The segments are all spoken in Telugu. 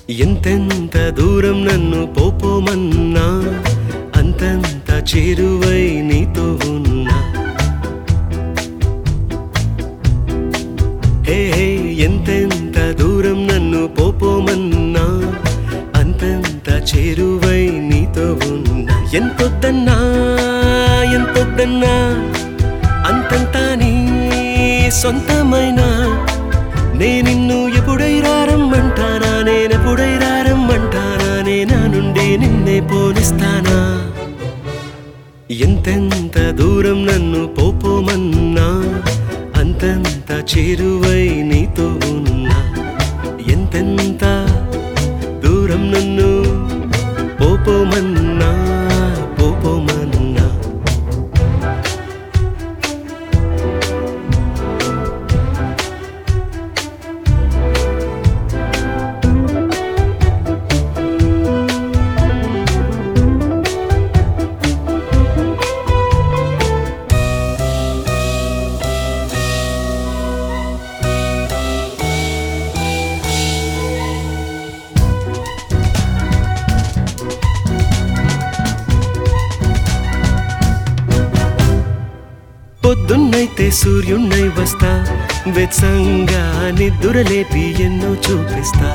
ఎంతెంత దూరం నన్ను పోపోమన్నా అంతంత చేరువై నీతో ఉన్నా హే హే ఎంతెంత దూరం నన్ను పోపోమన్నా అంతంత చేరువై నీతో ఉన్నా ఎంతొద్దన్నా ఎంతొద్దన్నా అంతంతా నీ సొంతమైనా నే నిన్ను ఎప్పుడై రారమ్మంటానా నేనెప్పుడై రారమ్మంటానా నే నా నుండి నిన్నే పోనిస్తానా ఎంతెంత దూరం నన్ను పోపోమన్నా అంతంత చేరువై నీతో ఉన్నా ఎంతెంత దూరం నన్ను పోపోమన్నా పోపోమన్నా పొద్దున్నైతే సూర్యున్నై వస్తా వెత్సంగా నిద్దురలేపి ఎన్నో చూపిస్తా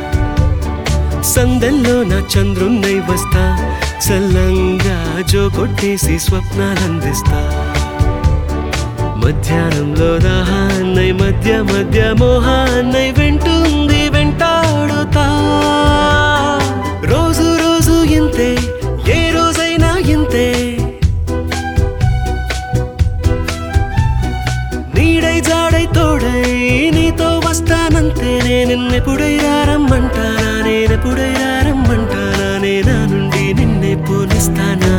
సందల్లో నా చంద్రున్నై వస్తా చల్లంగా జో కొట్టేసి స్వప్నాలందిస్తా మధ్యాహ్నంలో దాహాన్నై మధ్య మధ్య మోహాన్నై వెంటుంది వెంటాడుతా రోజు రోజు ఇంతే ఏ రోజైనా ఇంతే నీడై జాడై తోడై నీతో వస్తానంతే నేనెప్పుడై రారమ్మంటానా నేనెప్పుడై రారమ్మంటానా నే నా నుండి నిన్నే పోనిస్తానా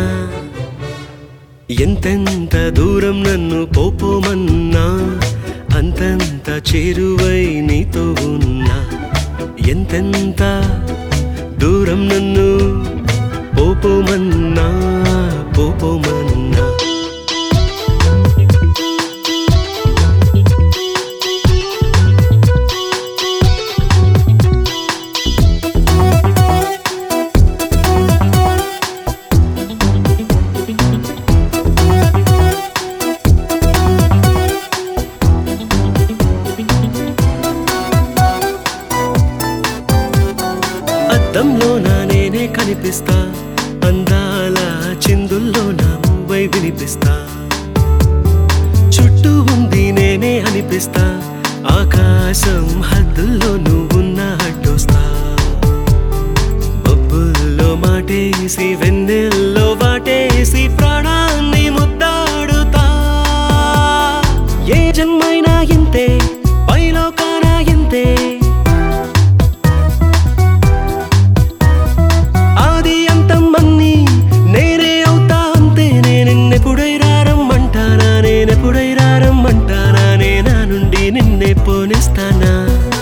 ఎంతెంత దూరం నన్ను పోపోమన్నా అంతంత చేరువై నీతో ఉన్నా ఎంతెంత దూరం నన్ను పోపోమన్నా పోపోమన్నా అద్దంలో నా నేనే కనిపిస్తా అందాల చిందుల్లో నా మువ్వై వినిపిస్తా చుట్టూ ఉంది నేనే అనిపిస్తా ఆకాశం హద్దుల్లో నువ్వున్న అడ్డొస్తా మబ్బుల్లో మాటేసి వెన్నెల్లో వాటేసి ప్రాణాన్ని ముద్దాడుతా ఏ జన్మైనా ఇంతే పైలోకానా ఇంతే ఆది అంతం అన్ని నేనే అవుతా అంతే నేనెప్పుడై రారమ్మంటానా నేనెప్పుడై రారమ్మంటానా నే నా నుండి నిన్నే పోనిస్తానా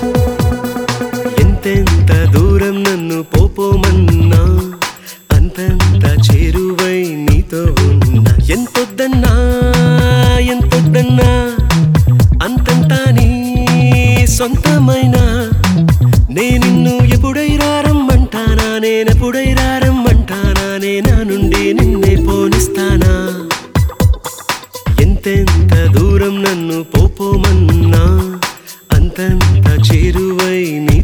ఎంతెంత దూరం నన్ను పోపోమన్నా అంతంత చేరువై నీతో ఉన్నా ఎంతొద్దన్నా ఎంతొద్దన్నా అంతంతా నీ సొంతమైనా నే నిన్ను ఎప్పుడై రారమ్మంటానా నేనెప్పుడై రారమ్మంటానా నే నా నుండి నిన్నే పోనిస్తానా ఎంతెంత దూరం నన్ను పోపోమన్నా అంతంత చేరువై నీ